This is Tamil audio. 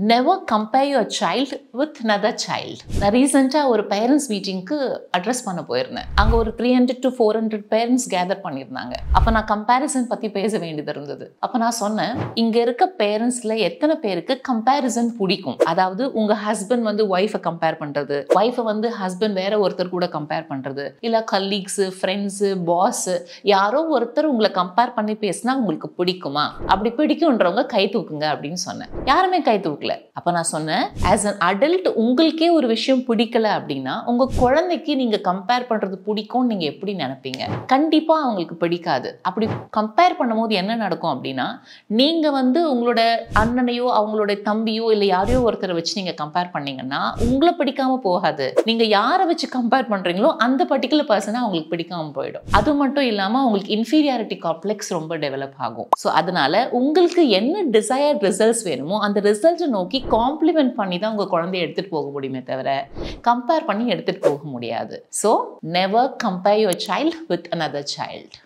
never compare your child with another child நான் ரீசெண்டாக ஒரு பேரண்ட்ஸ் மீட்டிங்க்கு அட்ரஸ் பண்ண போயிருந்தேன் அங்கே ஒரு three hundred to four hundred parents gather பண்ணியிருந்தாங்க அப்போ நான் கம்பேரிசன் பற்றி பேச வேண்டியது இருந்தது அப்போ நான் சொன்னேன் இங்கே இருக்க பேரண்ட்ஸில் எத்தனை பேருக்கு கம்பேரிசன் பிடிக்கும் அதாவது உங்கள் ஹஸ்பண்ட் வந்து ஒய்ஃபை கம்பேர் பண்ணுறது ஒய்ஃபை வந்து ஹஸ்பண்ட் வேற ஒருத்தர் கூட கம்பேர் பண்ணுறது இல்லை கலீக்ஸு ஃப்ரெண்ட்ஸு பாஸு யாரோ ஒருத்தர் உங்களை கம்பேர் பண்ணி பேசினா உங்களுக்கு பிடிக்குமா அப்படி பிடிக்குன்றவங்க கை தூக்குங்க அப்படின்னு சொன்னேன் யாருமே கை தூக்கல அப்போ நான் சொன்னேன் ஆஸ் அன் அடல்ட் உங்களுக்கே ஒரு விஷயம் பிடிக்கல அப்படின்னா உங்க குழந்தைக்கு நீங்க கம்பேர் பண்றது பிடிக்கும் நீங்க எப்படி நினைப்பீங்க கண்டிப்பா அவங்களுக்கு பிடிக்காது அப்படி கம்பேர் பண்ணும்போது என்ன நடக்கும் அப்படின்னா நீங்க வந்து உங்களோட அண்ணனையோ அவங்களோட தம்பியோ இல்லை யாரையோ ஒருத்தரை வச்சு நீங்க கம்பேர் பண்ணீங்கன்னா உங்களை பிடிக்காம போகாது நீங்க யாரை வச்சு கம்பேர் பண்றீங்களோ அந்த பர்டிகுலர் பர்சனை அவங்களுக்கு பிடிக்காம போயிடும் அது மட்டும் இல்லாம உங்களுக்கு இன்ஃபீரியாரிட்டி காம்ப்ளெக்ஸ் ரொம்ப டெவலப் ஆகும் ஸோ அதனால உங்களுக்கு என்ன டிசையர்ட் ரிசல்ட்ஸ் வேணுமோ அந்த ரிசல்ட்டை நோக்கி காம்ப்ளிமெண்ட் பண்ணி தான் உங்க குழந்தைய எடுத்துட்டு போக முடியுமே தவிர கம்பேர் பண்ணி எடுத்துட்டு போக முடியாது so never compare your child with another child